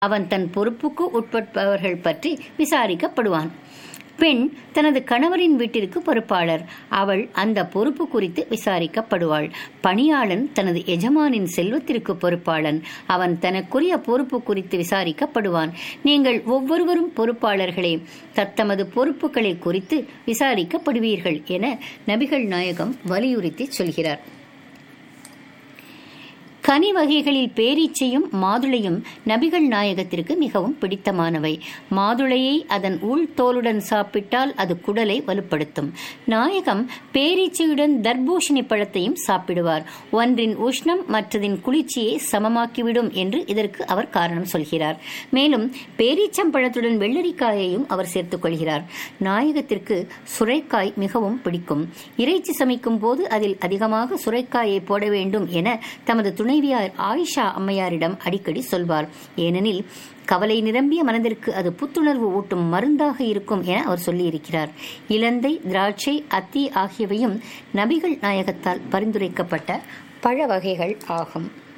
அவன் தன் பொறுப்புக்கு உட்பட்டவர்கள் பற்றி விசாரிக்கப்படுவான் பெண் தனது கணவரின் வீட்டிற்கு பொறுப்பாளர் அவள் அந்த பொறுப்பு குறித்து விசாரிக்கப்படுவாள் பணியாளன் தனது எஜமானின் செல்வத்திற்கு பொறுப்பாளன் அவன் தனக்குரிய பொறுப்பு குறித்து விசாரிக்கப்படுவான் நீங்கள் ஒவ்வொருவரும் பொறுப்பாளர்களே தத்தமது பொறுப்புகளை குறித்து விசாரிக்கப்படுவீர்கள் என நபிகள் நாயகம் வலியுறுத்தி சொல்கிறார் கனி வகைகளில் பேரீச்சையும் மாதுளையும் நபிகள் நாயகத்திற்கு மிகவும் பிடித்தமானவை மாதுளையை அதன் உள் தோலுடன் சாப்பிட்டால் அது குடலை வலுப்படுத்தும் நாயகம் பேரீச்சையுடன் தர்பூஷணி பழத்தையும் சாப்பிடுவார் ஒன்றின் உஷ்ணம் மற்றதின் குளிர்ச்சியை சமமாக்கிவிடும் என்று இதற்கு அவர் காரணம் சொல்கிறார் மேலும் பேரீச்சம் பழத்துடன் வெள்ளரிக்காயையும் அவர் சேர்த்துக் கொள்கிறார் நாயகத்திற்கு சுரைக்காய் மிகவும் பிடிக்கும் இறைச்சி சமைக்கும் போது அதில் அதிகமாக சுரைக்காயை போட வேண்டும் என தமது துணைவியார் ஆயிஷா அம்மையாரிடம் அடிக்கடி சொல்வார் ஏனெனில் கவலை நிரம்பிய மனதிற்கு அது புத்துணர்வு ஊட்டும் மருந்தாக இருக்கும் என அவர் சொல்லியிருக்கிறார் இலந்தை திராட்சை அத்தி ஆகியவையும் நபிகள் நாயகத்தால் பரிந்துரைக்கப்பட்ட பழ வகைகள் ஆகும்